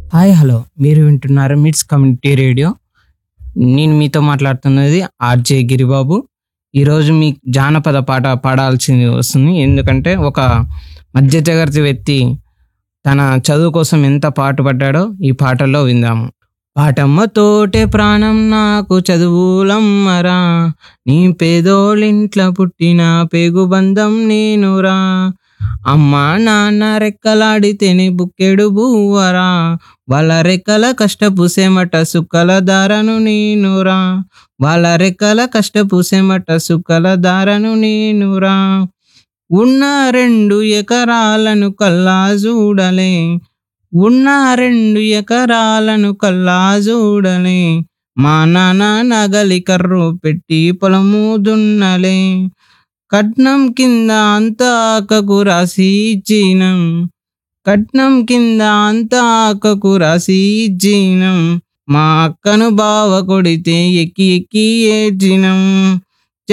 hi hello మీరు వింటున్నారు మిట్స్ కమ్యూనిటీ రేడియో నేను మీతో మాట్లాడుతున్నది ఆర్జే గిరిబాబు ఈరోజు మీ జానపద పాట పాడాల్సింది వస్తుంది ఎందుకంటే ఒక మధ్యతరగతి వ్యక్తి తన చదువు కోసం ఎంత పాటుపడ్డాడో ఈ పాటల్లో విందాము పాటమ్మ తోటే ప్రాణం నాకు చదువులమ్మరా నీ పేదోళ్ళింట్ల పుట్టిన పేగు బంధం నేనురా అమ్మా నాన్న రెక్కలాడితేనే బుక్కెడు బువ్వరా వాళ్ళ రెక్కల కష్టపు సెమట సుక్కల దారను నేనురా వాళ్ళ రెక్కల కష్టపు సెమట సుక్కల దారను నేనురా ఉన్న రెండు ఎకరాలను కల్లా చూడలే ఉన్న రెండు ఎకరాలను కల్లా చూడలే మా నాన్న నగలి కర్రు పెట్టి పొలము దున్నలే కట్నం కింద అంత అక్కకు రాసి ఇచ్చినం కట్నం కింద అంత అక్కకు రాసి ఇచ్చినం మా అక్కను బావ కొడితే ఎక్కి ఎక్కి ఏడ్చినం